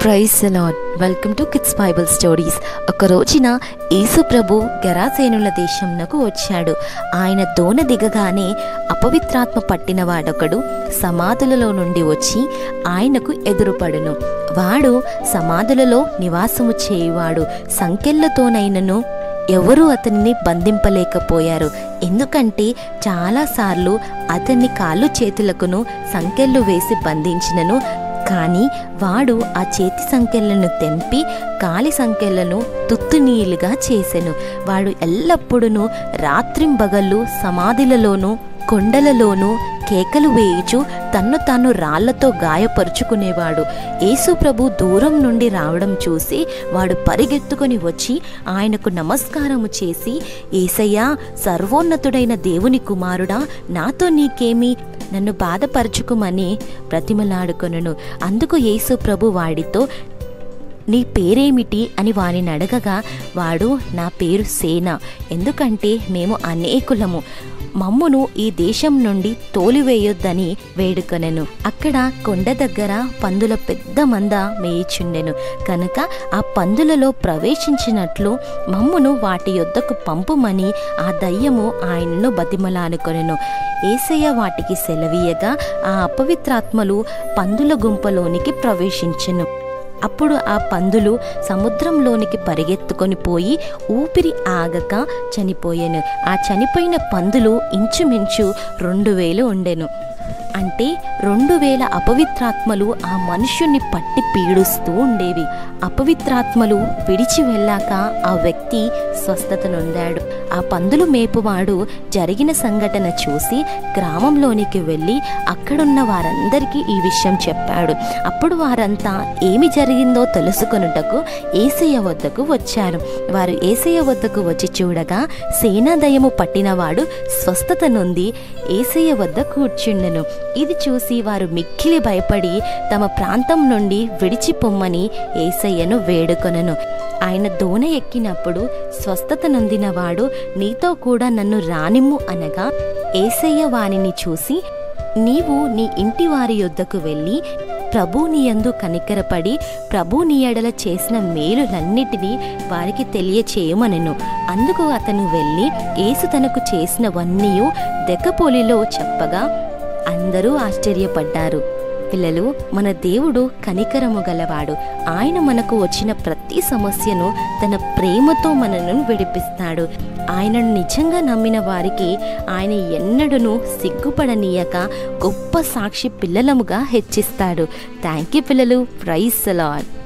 praise lord welcome to kids bible stories ఒక రోజున యేసు ప్రభు గెరాసేనుల దేశంనకు వచ్చాడు ఆయన దోన దిగగానే అపవిత్రాత్మ పట్టిన వాడొకడు సమాధులలో నుండి వచ్చి ఆయనకు ఎదురుపడును వాడు సమాధులలో నివాసము చేయువాడు సంకెళ్లతోనైనను ఎవరూ అతనిని బంధింపలేకపోయారు ఎందుకంటే చాలాసార్లు అతన్ని కాళ్ళు చేతులకును సంకెళ్ళు వేసి బంధించినను కానీ వాడు ఆ చేతి సంఖ్యలను తెంపి కాలి సంఖ్యలను తుత్తునీలుగా చేసెను వాడు ఎల్లప్పుడూ రాత్రింబగళ్ళు సమాధులలోనూ కొండలలోనూ కేకలు వేయుచు తన్ను తాను రాళ్లతో గాయపరుచుకునేవాడు యేసు ప్రభు దూరం నుండి రావడం చూసి వాడు పరిగెత్తుకొని వచ్చి ఆయనకు నమస్కారము చేసి ఏసయ్యా సర్వోన్నతుడైన దేవుని కుమారుడా నాతో నీకేమి నన్ను బాధపరచుకుమని బ్రతిమలాడుకొనను అందుకు యేసు ప్రభు వాడితో నీ పేరేమిటి అని వారిని అడగగా వాడు నా పేరు సేన ఎందుకంటే మేము అనేకులము మమ్మును ఈ దేశం నుండి తోలివేయొద్దని వేడుకొనెను అక్కడ కొండ దగ్గర పందుల పెద్ద మంద మేయిచుండెను కనుక ఆ పందులలో ప్రవేశించినట్లు మమ్మును వాటి యొద్దకు పంపుమని ఆ దయ్యము ఆయనను బతిమలానుకొనెను ఏసయ్య వాటికి సెలవీయగా ఆ అపవిత్రాత్మలు పందుల గుంపలోనికి ప్రవేశించెను అప్పుడు ఆ పందులు సముద్రంలోనికి పరిగెత్తుకొని పోయి ఊపిరి ఆగక చనిపోయాను ఆ చనిపోయిన పందులు ఇంచుమించు రెండు వేలు ఉండెను అంటే రెండు వేల అపవిత్రాత్మలు ఆ మనుష్యుణ్ణి పట్టి పీడుస్తూ ఉండేవి అపవిత్రాత్మలు విడిచి వెళ్ళాక ఆ వ్యక్తి స్వస్థత నొందాడు ఆ పందులు మేపువాడు జరిగిన సంఘటన చూసి గ్రామంలోనికి వెళ్ళి అక్కడున్న వారందరికీ ఈ విషయం చెప్పాడు అప్పుడు వారంతా ఏమి జరిగిందో తెలుసుకొనుటకు ఏసయ్య వద్దకు వచ్చారు వారు ఏసయ్య వద్దకు వచ్చి చూడగా సేనాదయము పట్టినవాడు స్వస్థత నొంది ఏసయ్య వద్ద కూర్చుండెను ఇది చూసి వారు మిక్కిలి భయపడి తమ ప్రాంతం నుండి విడిచిపొమ్మని ఏసయ్యను వేడుకొనను ఆయన దోణ ఎక్కినప్పుడు స్వస్థత నొందినవాడు నీతో కూడా నన్ను రానిమ్ము అనగా ఏసయ్య వానిని చూసి నీవు నీ ఇంటి వారి యొద్దకు వెళ్ళి ప్రభు నీ యందు కనికరపడి ప్రభు నీ ఎడల చేసిన మేలులన్నిటినీ వారికి తెలియచేయమనెను అందుకు అతను వెళ్ళి యేసు తనకు చేసినవన్నీ దెక్కపోలిలో చెప్పగా అందరూ ఆశ్చర్యపడ్డారు పిల్లలు మన దేవుడు కనికరము గలవాడు ఆయన మనకు వచ్చిన ప్రతి సమస్యను తన ప్రేమతో మనను విడిపిస్తాడు ఆయనను నిజంగా నమ్మిన వారికి ఆయన ఎన్నడూను సిగ్గుపడనీయక గొప్ప సాక్షి పిల్లలముగా హెచ్చిస్తాడు థ్యాంక్ యూ పిల్లలు ప్రైజ్ లాడ్